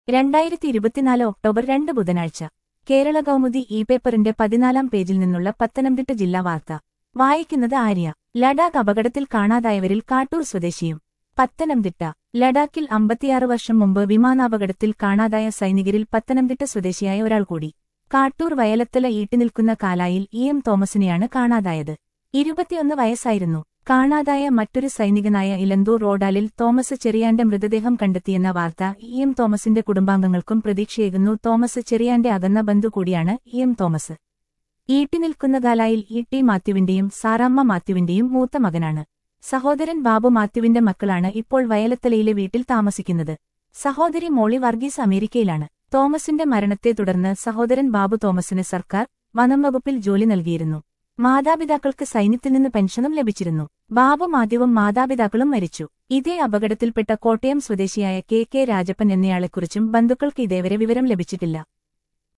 രണ്ടായിരത്തി ഇരുപത്തിനാല് ഒക്ടോബർ രണ്ട് ബുധനാഴ്ച കേരള കൗമുദി ഇ പേപ്പറിന്റെ പതിനാലാം പേജിൽ നിന്നുള്ള പത്തനംതിട്ട ജില്ലാ വാർത്ത വായിക്കുന്നത് ആര്യ ലഡാക്ക് അപകടത്തിൽ കാണാതായവരിൽ കാട്ടൂർ സ്വദേശിയും പത്തനംതിട്ട ലഡാക്കിൽ അമ്പത്തിയാറ് വർഷം മുമ്പ് വിമാനാപകടത്തിൽ കാണാതായ സൈനികരിൽ പത്തനംതിട്ട സ്വദേശിയായ ഒരാൾ കൂടി കാട്ടൂർ വയലത്തല ഈട്ടിനിൽക്കുന്ന കാലായിൽ ഇ എം തോമസിനെയാണ് കാണാതായത് ഇരുപത്തിയൊന്ന് വയസ്സായിരുന്നു കാണാതായ മറ്റൊരു സൈനികനായ ഇലന്തൂർ റോഡാലിൽ തോമസ് ചെറിയാന്റെ മൃതദേഹം കണ്ടെത്തിയെന്ന വാർത്ത ഇ എം തോമസിന്റെ കുടുംബാംഗങ്ങൾക്കും പ്രതീക്ഷയേകുന്നു തോമസ് ചെറിയാന്റെ അകന്ന ബന്ധു കൂടിയാണ് E M Thomas Eettinilkkunna Kalayil E T മാത്യുവിന്റെയും സാറാമ്മ മാത്യുവിന്റെയും മൂത്ത മകനാണ് സഹോദരൻ ബാബു മാത്യുവിന്റെ മക്കളാണ് ഇപ്പോൾ വയലത്തലയിലെ വീട്ടിൽ താമസിക്കുന്നത് സഹോദരി മോളി വർഗീസ് അമേരിക്കയിലാണ് തോമസിന്റെ മരണത്തെ തുടർന്ന് സഹോദരൻ ബാബു തോമസിന് സർക്കാർ വനം വകുപ്പിൽ ജോലി നൽകിയിരുന്നു മാതാപിതാക്കൾക്ക് സൈന്യത്തിൽ നിന്ന് പെൻഷനും ലഭിച്ചിരുന്നു ബാബു മാധ്യവും മാതാപിതാക്കളും മരിച്ചു ഇതേ അപകടത്തിൽപ്പെട്ട കോട്ടയം സ്വദേശിയായ കെ കെ രാജപ്പൻ എന്നയാളെക്കുറിച്ചും ബന്ധുക്കൾക്ക് ഇതേവരെ വിവരം ലഭിച്ചിട്ടില്ല